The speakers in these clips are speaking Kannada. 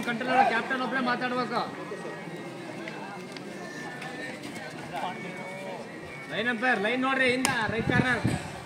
ಕಂಟ್ರೋಲ್ ಕ್ಯಾಪ್ಟನ್ ಒಬ್ಬರೇ ಮಾತಾಡ್ಬೇಕು ಲೈನ್ ಅಂಪೈರ್ ಲೈನ್ ನೋಡ್ರಿ ಹಿಂದ ರೈಟ್ ಕಾರ್ನರ್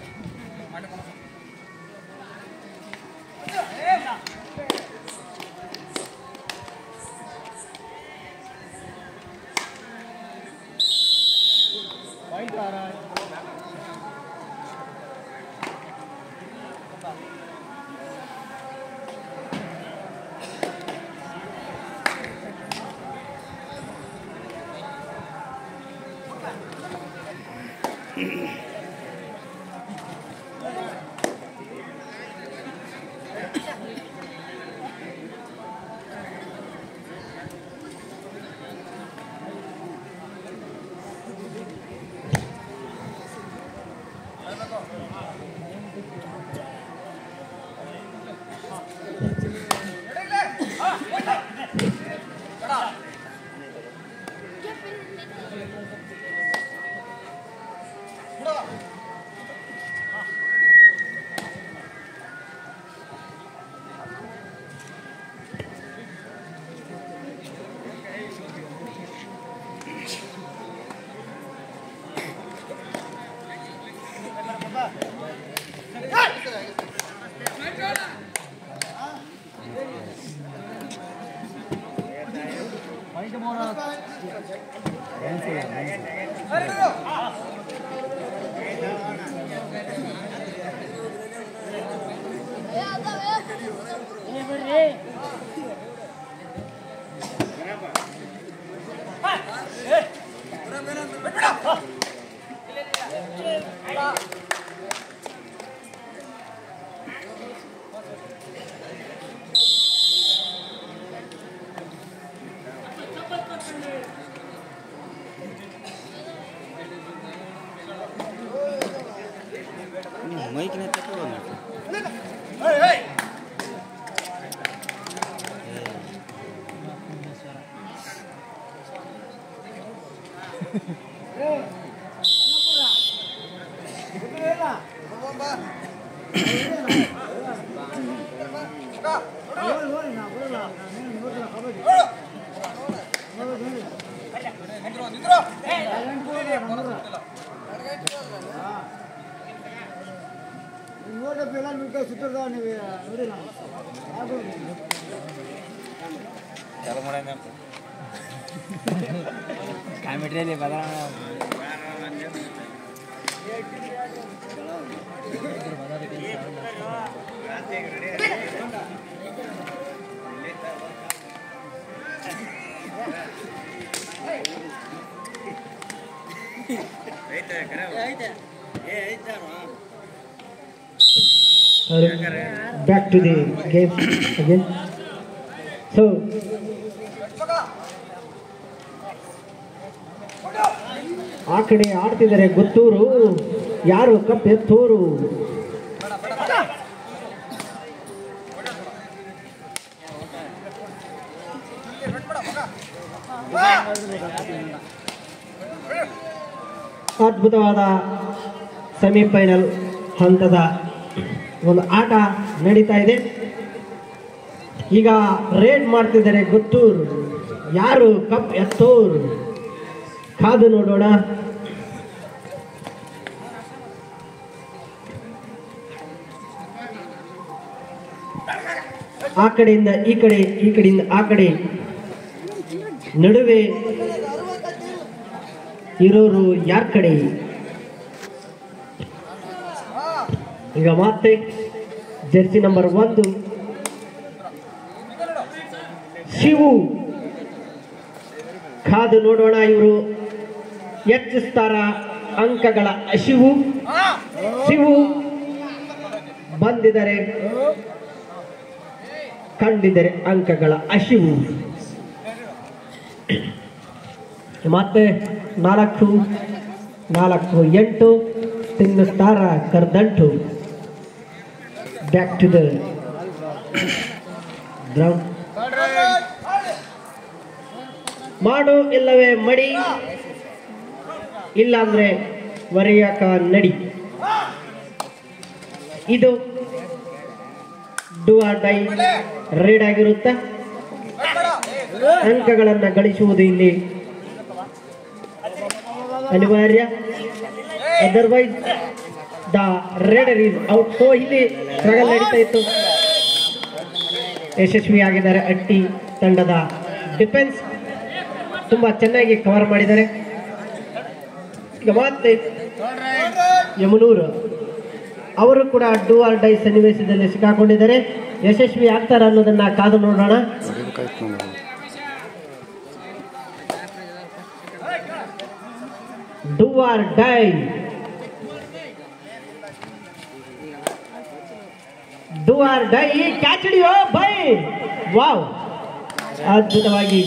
ಮೈಕಿನ ತಪ್ಪು ಚಾಲು ಮಾಡೋಣ ಕಾಮಿಡ್ರಿಯಲ್ಲಿ ಬದ back to the game again. So, ಆ ಕಡೆ ಆಡ್ತಿದ್ದಾರೆ ಗೊತ್ತೂರು ಯಾರು ಕಪ್ ಎತ್ತೂರು ಅದ್ಭುತವಾದ ಸೆಮಿಫೈನಲ್ ಹಂತದ ಒಂದು ಆಟ ನಡೀತಾ ಇದೆ ಈಗ ರೇಡ್ ಮಾಡ್ತಿದ್ದಾರೆ ಗೊತ್ತೂರು ಯಾರು ಕಪ್ ಎತ್ತೋರು ಕಾದು ನೋಡೋಣ ಆ ಕಡೆಯಿಂದ ಈ ಕಡೆ ಈ ಕಡೆಯಿಂದ ಆ ಕಡೆ ನಡುವೆ ಇರೋರು ಯಾರ ಕಡೆ ಈಗ ಮತ್ತೆ ಜರ್ಸಿ ನಂಬರ್ ಒಂದು ಶಿವು ಕಾದು ನೋಡೋಣ ಇವರು ಹೆಚ್ಚಿಸ್ತಾರ ಅಂಕಗಳ ಶಿವು ಶಿವು ಬಂದಿದ್ದಾರೆ ಕಂಡಿದ್ದಾರೆ ಅಂಕಗಳ ಅಶಿವು ಮತ್ತೆ ನಾಲ್ಕು ನಾಲ್ಕು ಎಂಟು ತಿನ್ನಿಸ್ತಾರ ಕರ್ದಂಟು ಬ್ಯಾಕ್ ಟು ದ ಗ್ರೌಂಡ್ ಮಾಡು ಇಲ್ಲವೇ ಮಡಿ ಇಲ್ಲಾಂದ್ರೆ ವರಿಯಕ ನಡಿ ಇದು ಡೂ ಆರ್ ಡೈ ರೇಡ್ ಆಗಿರುತ್ತೆ ಅಂಕಗಳನ್ನು ಗಳಿಸುವುದು ಇಲ್ಲಿ ಅನಿವಾರ್ಯ otherwise the raider is out so ಇಲ್ಲಿ ಸ್ಟ್ರಗಲ್ ನಡೀತಾ ಇತ್ತು ಯಶಸ್ವಿಯಾಗಿದ್ದಾರೆ ಅಟ್ಟಿ ತಂಡದ ಡಿಫೆನ್ಸ್ ತುಂಬಾ ಚೆನ್ನಾಗಿ ಕವರ್ ಮಾಡಿದ್ದಾರೆ ಈಗ ಮತ್ತೆ ಯಮನೂರು ಅವರು ಕೂಡ ಡೂ ಆರ್ ಡೈ ಸನ್ನಿವೇಶದಲ್ಲಿ ಸಿಕ್ಕಾಕೊಂಡಿದ್ದಾರೆ ಯಶಸ್ವಿ ಆಗ್ತಾರ ಅನ್ನೋದನ್ನ ಕಾದು ನೋಡೋಣ do or die do or die catch ಹಿಡಿಯೋ ಬೈ ವಾವ್ ಅದ್ಭುತವಾಗಿ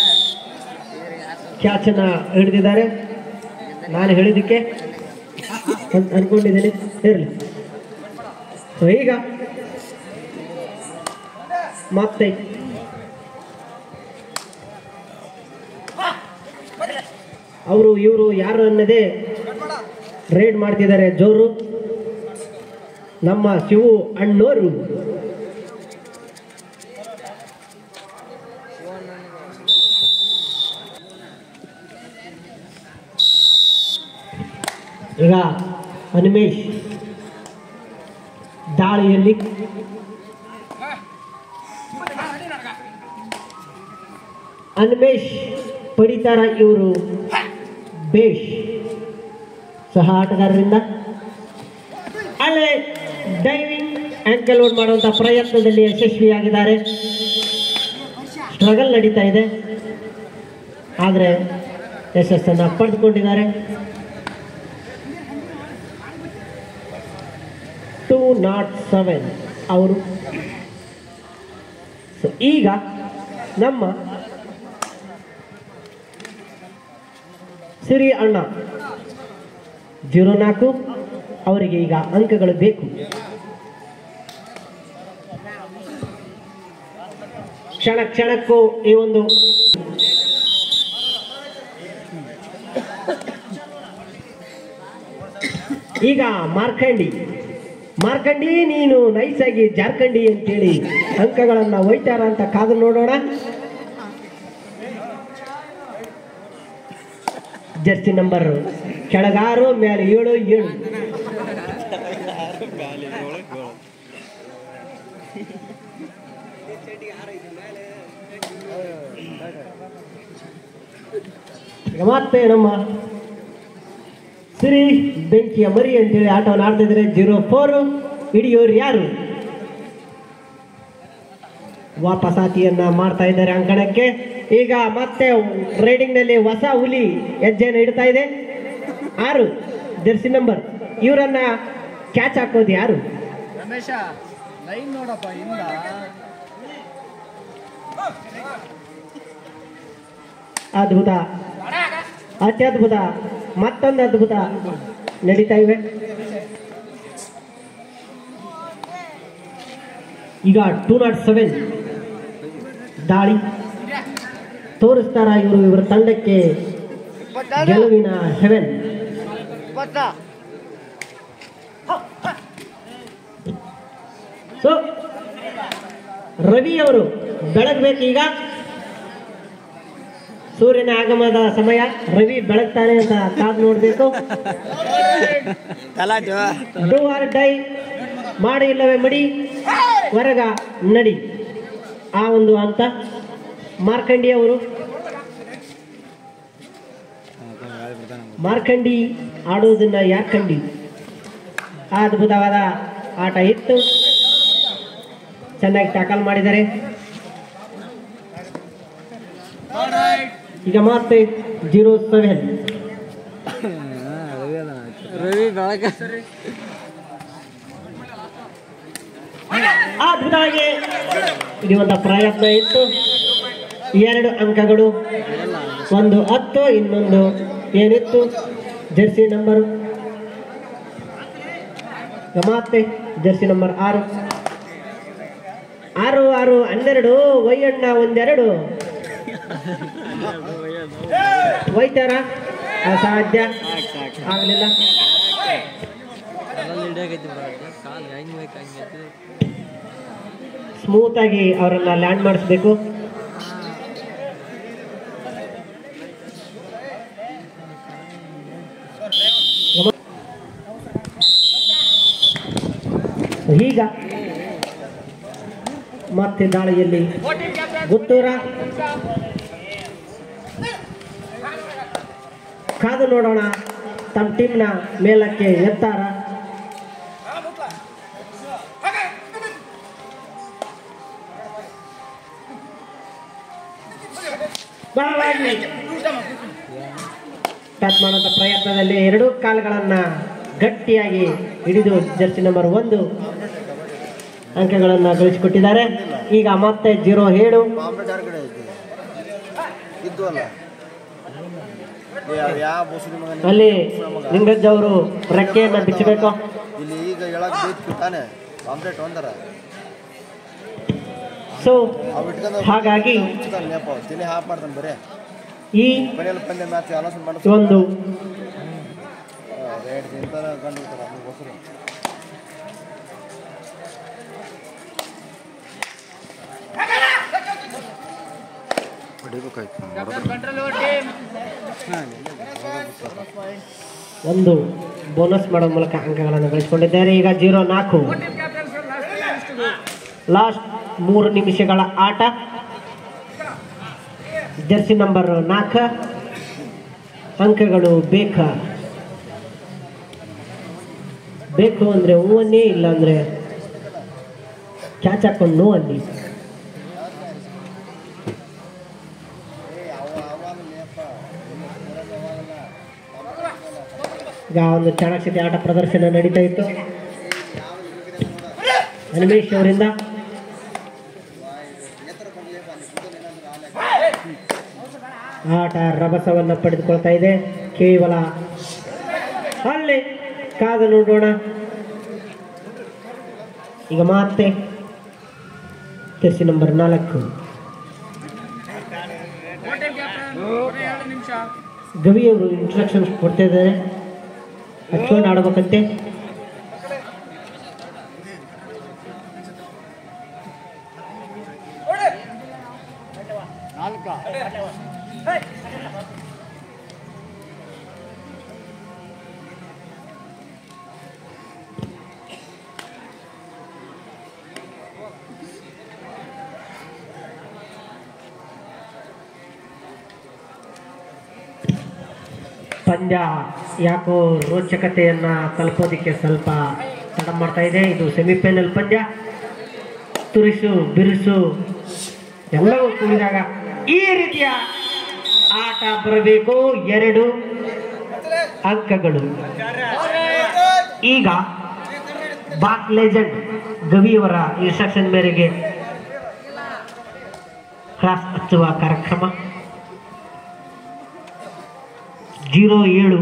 ಕ್ಯಾಚನ್ನ ಹಿಡಿದಿದ್ದಾರೆ ನಾನು ಹೇಳಿದ್ದಕ್ಕೆ ಅಂತ ಅನ್ಕೊಂಡಿದ್ದೀನಿ ಇರಲಿ ಸೊ ಈಗ ಮತ್ತೆ ಅವರು ಇವರು ಯಾರು ಅನ್ನದೇ ರೇಡ್ ಮಾಡ್ತಿದ್ದಾರೆ ಜೋರು ನಮ್ಮ ಶಿವು ಅಣ್ಣೋರು ಈಗ ಹನುಮೇಶ್ ದಾಳಿಯಲ್ಲಿ ಅನ್ಮೇಶ್ ಪಡಿತಾರ ಇವರು ಬೇಷ್ ಸಹ ಆಟಗಾರರಿಂದ ಅಲ್ಲೇ ಡೈವಿಂಗ್ ಆಂಕಲ್ ಲೋಡ್ ಮಾಡುವಂತ ಪ್ರಯತ್ನದಲ್ಲಿ ಯಶಸ್ವಿಯಾಗಿದ್ದಾರೆ ಸ್ಟ್ರಗಲ್ ನಡೀತಾ ಇದೆ ಆದರೆ ಯಶಸ್ಸನ್ನು ಪಡೆದುಕೊಂಡಿದ್ದಾರೆ ಟೂ ನಾಟ್ ಸೆವೆನ್ ಅವರು ಸೊ ಈಗ ನಮ್ಮ ಸಿರಿ ಅಣ್ಣ ಜೀರೋ ನಾಲ್ಕು ಅವರಿಗೆ ಈಗ ಅಂಕಗಳು ಬೇಕು ಕ್ಷಣ ಕ್ಷಣಕ್ಕೂ ಈ ಒಂದು ಈಗ ಮಾರ್ಕಂಡಿ ಮಾರ್ಕಂಡಿ ನೀನು ನೈಸಾಗಿ ಜಾರ್ಕಂಡಿ ಅಂತೇಳಿ ಅಂಕಗಳನ್ನ ಒಯ್ತಾರ ಅಂತ ಕಾದು ನೋಡೋಣ ಜರ್ಸಿ ನಂಬರ್ ಕೆಳಗಾರು ಮೇಲೆ ಏಳು ಏಳು ಈಗ ಮತ್ತೆ ನಮ್ಮ ಸಿರಿ ಬೆಂಕಿಯ ಮರಿ ಅಂತೇಳಿ ಆಟವನ್ನು ಆಡ್ತಿದ್ರೆ ಜೀರೋ ಫೋರ್ ಹಿಡಿಯೋರು ಯಾರು ವಾಪಸಾತಿಯನ್ನ ಮಾಡ್ತಾ ಇದ್ದಾರೆ ಅಂಕಣಕ್ಕೆ ಈಗ ಮತ್ತೆ ರೈಡಿಂಗ್ ನಲ್ಲಿ ಹೊಸ ಹುಲಿ ಹೆಜ್ಜೆಯನ್ನು ಇಡ್ತಾ ಇದೆ ಆರು ಜರ್ಸಿ ನಂಬರ್ ಇವರನ್ನ ಕ್ಯಾಚ್ ಹಾಕೋದು ಯಾರು ರಮೇಶ ಲೈನ್ ನೋಡಪ್ಪ ಇಂದ ಅದ್ಭುತ ಅತ್ಯದ್ಭುತ ಮತ್ತೊಂದು ಅದ್ಭುತ ನಡೀತಾ ಇವೆ ಈಗ ಟೂ ನಾಟ್ ಸೆವೆನ್ ದಾಳಿ ತೋರಿಸ್ತಾರ ಇವರು ಇವರ ತಂಡಕ್ಕೆ ಗೆಲುವಿನ ಹೆವೆನ್ ಸೊ ರವಿ ಅವರು ಬೆಳಗ್ಬೇಕು ಈಗ ಸೂರ್ಯನ ಆಗಮನದ ಸಮಯ ರವಿ ಬೆಳಗ್ತಾನೆ ಅಂತ ಕಾದು ನೋಡ್ಬೇಕು ಡೂ ಆರ್ ಡೈ ಮಾಡಿ ಇಲ್ಲವೇ ಮಡಿ ಹೊರಗ ನಡಿ ಆ ಒಂದು ಹಂತ ಮಾರ್ಕಂಡಿ ಅವರು ಮಾರ್ಕಂಡಿ ಆಡೋದನ್ನ ಯಾರ್ಕಂಡಿ ಆ ಅದ್ಭುತವಾದ ಆಟ ಇತ್ತು ಚೆನ್ನಾಗಿ ಟ್ಯಾಕಲ್ ಮಾಡಿದ್ದಾರೆ ಈಗ ಮತ್ತೆ ಜೀರೋ ಸೆವೆನ್ ರವಿ ಬೆಳಕ ಅದ್ಭುತವಾಗಿ ಹಿಡಿಯುವಂತ ಪ್ರಯತ್ನ ಇತ್ತು ಎರಡು ಅಂಕಗಳು ಒಂದು ಹತ್ತು ಇನ್ನೊಂದು ಏನಿತ್ತು ಜರ್ಸಿ ನಂಬರ್ ಮತ್ತೆ ಜರ್ಸಿ ನಂಬರ್ ಆರು ಆರು ಆರು ಹನ್ನೆರಡು ವೈಯಣ್ಣ ಒಂದೆರಡು ಒಯ್ತಾರ ಅಸಾಧ್ಯ ಆಗಲಿಲ್ಲ ಹಿಡಿಯಾಕೈತಿ ಕಾಲು ಹೆಂಗ್ ಬೇಕು ಹಂಗೈತಿ ಸ್ಮೂತ್ ಆಗಿ ಅವರನ್ನ ಲ್ಯಾಂಡ್ ಮಾಡಿಸ್ಬೇಕು ಈಗ ಮತ್ತೆ ದಾಳಿಯಲ್ಲಿ ಗುತ್ತೂರ ಕಾದು ನೋಡೋಣ ತಮ್ಮ ಟೀಮ್ನ ಮೇಲಕ್ಕೆ ಎತ್ತಾರ ಬಲವಾಗಿ ಟಚ್ ಮಾಡುವಂತ ಪ್ರಯತ್ನದಲ್ಲಿ ಎರಡೂ ಕಾಲುಗಳನ್ನ ಗಟ್ಟಿಯಾಗಿ ಹಿಡಿದು ಜರ್ಸಿ ನಂಬರ್ ಒಂದು ಅಂಕಗಳನ್ನ ಗಳಿಸಿಕೊಟ್ಟಿದ್ದಾರೆ ಈಗ ಮತ್ತೆ ಜೀರೋ ಏಳು ಪಾಂಪ್ಲೆಟ್ ಯಾರ ಕಡೆ ಐತಿ ಇದ್ದು ಅಲ್ಲ ಯಾವ ಮುಸ್ಲಿಮ್ ಮಗನ ಅಲ್ಲಿ ಲಿಂಗರಾಜ್ ಅವರು ರೆಕ್ಕೆಯನ್ನ ಬಿಚ್ಚಬೇಕು ಇಲ್ಲಿ ಈಗ ಹೇಳಕ್ ಬೇಕು ತಾನೆ ಪಾಂಪ್ಲೆಟ್ ಒಂದರ ಸೊ ಅವ್ ಇಟ್ಕೊಂಡು ಹಾಗಾಗಿ ನೇಪ ತಿನಿ ಹಾಫ್ ಮಾಡ್ತಾನೆ ಬರೇ ಈ ಮನೆಯಲ್ಲಿ ಪಂದ್ಯ ಮ್ಯಾಚ್ ಆಲೋಚನೆ ಮಾಡಿ ಒಂದು ರೇಟ್ ತಿಂತಾರ ಕಂಡು ಅದಕ್ಕೋಸ್ಕರ ಹೊಡಿಬೇಕಾಯ್ತು ಕಂಟ್ರೋಲ್ ಟೀಮ್ ಒಂದು ಬೋನಸ್ ಮಾಡೋ ಮೂಲಕ ಅಂಕಗಳನ್ನು ಗಳಿಸಿಕೊಂಡಿದ್ದಾರೆ ಈಗ ಜೀರೋ ನಾಲ್ಕು ಲಾಸ್ಟ್ ಮೂರು ನಿಮಿಷಗಳ ಆಟ ಜರ್ಸಿ ನಂಬರ್ ನಾಲ್ಕು ಅಂಕಗಳು ಬೇಕ ಬೇಕು ಅಂದ್ರೆ ಹೂವನ್ನೇ ಇಲ್ಲ ಅಂದ್ರೆ ಕ್ಯಾಚ್ ಹಾಕೊಂಡು ನೋವಲ್ಲಿ ಈಗ ಒಂದು ಚಾಣಾಕ್ಷತೆ ಆಟ ಪ್ರದರ್ಶನ ನಡೀತಾ ಇತ್ತು ಹನುಮೇಶ್ ಅವರಿಂದ ಆಟ ರಭಸವನ್ನ ಪಡೆದುಕೊಳ್ತಾ ಇದೆ ಕೇವಲ ಅಲ್ಲಿ ಕಾದು ನೋಡೋಣ ಈಗ ಮತ್ತೆ ತೆರ್ಸಿ ನಂಬರ್ ನಾಲ್ಕು ಹೋಟೆಲ್ ಕ್ಯಾಪ್ಟನ್ ಎರಡು ನಿಮಿಷ ಗವಿ ಅವರು ಇನ್ಸ್ಟ್ರಕ್ಷನ್ಸ್ ಕೊಡ್ತಾ ಇದ್ದಾರೆ ಹಚ್ಕೊಂಡು ಆಡ್ಬೇಕಂತೆ ನಾಲ್ಕ ಪಂದ್ಯ ಯಾಕೋ ರೋಚಕತೆಯನ್ನ ತಲುಪೋದಿಕ್ಕೆ ಸ್ವಲ್ಪ ತಡ ಮಾಡ್ತಾ ಇದೆ ಇದು ಸೆಮಿಫೈನಲ್ ಪಂದ್ಯ ತುರಿಸು ಬಿರುಸು ಎಲ್ಲವೂ ಕೂಡಿದಾಗ ಈ ರೀತಿಯ ಆಟ ಬರಬೇಕು ಎರಡು ಅಂಕಗಳು ಈಗ ಬಾಕ್ ಲೆಜೆಂಡ್ ಗವಿಯವರ ಇನ್ಸ್ಟ್ರಕ್ಷನ್ ಮೇರೆಗೆ ಕ್ಲಾಸ್ ಹಚ್ಚುವ ಕಾರ್ಯಕ್ರಮ ಜೀರೋ ಏಳು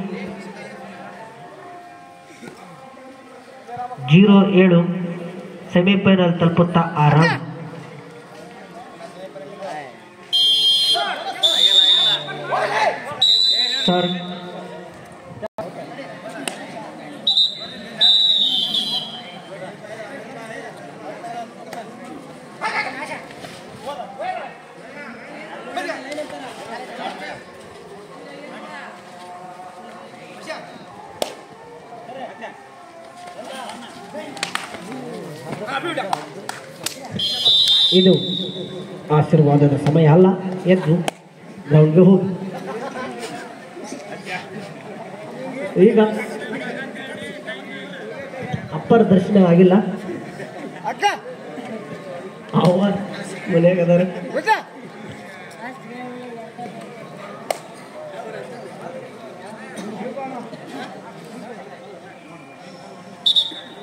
ಜೀರೋ ಏಳು ಸೆಮಿಫೈನಲ್ ತಲುಪುತ್ತಾ ಆರಾಮ್ ಸಾರಿ ಇದು ಆಶೀರ್ವಾದದ ಸಮಯ ಅಲ್ಲ ಎದ್ದು ಗ್ರೌಂಡ್ಗೆ ಹೋಗಿ ಈಗ ಅಪ್ಪರ ದರ್ಶನ ಆಗಿಲ್ಲ ಅಕ್ಕ ಅವ ಮನೆಯಾಗ ಅದಾರ ಗೊತ್ತಾ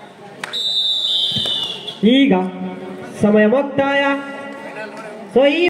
ಈಗ ಸಮಯ ಮುಕ್ತಾಯ ಸೊ ಈ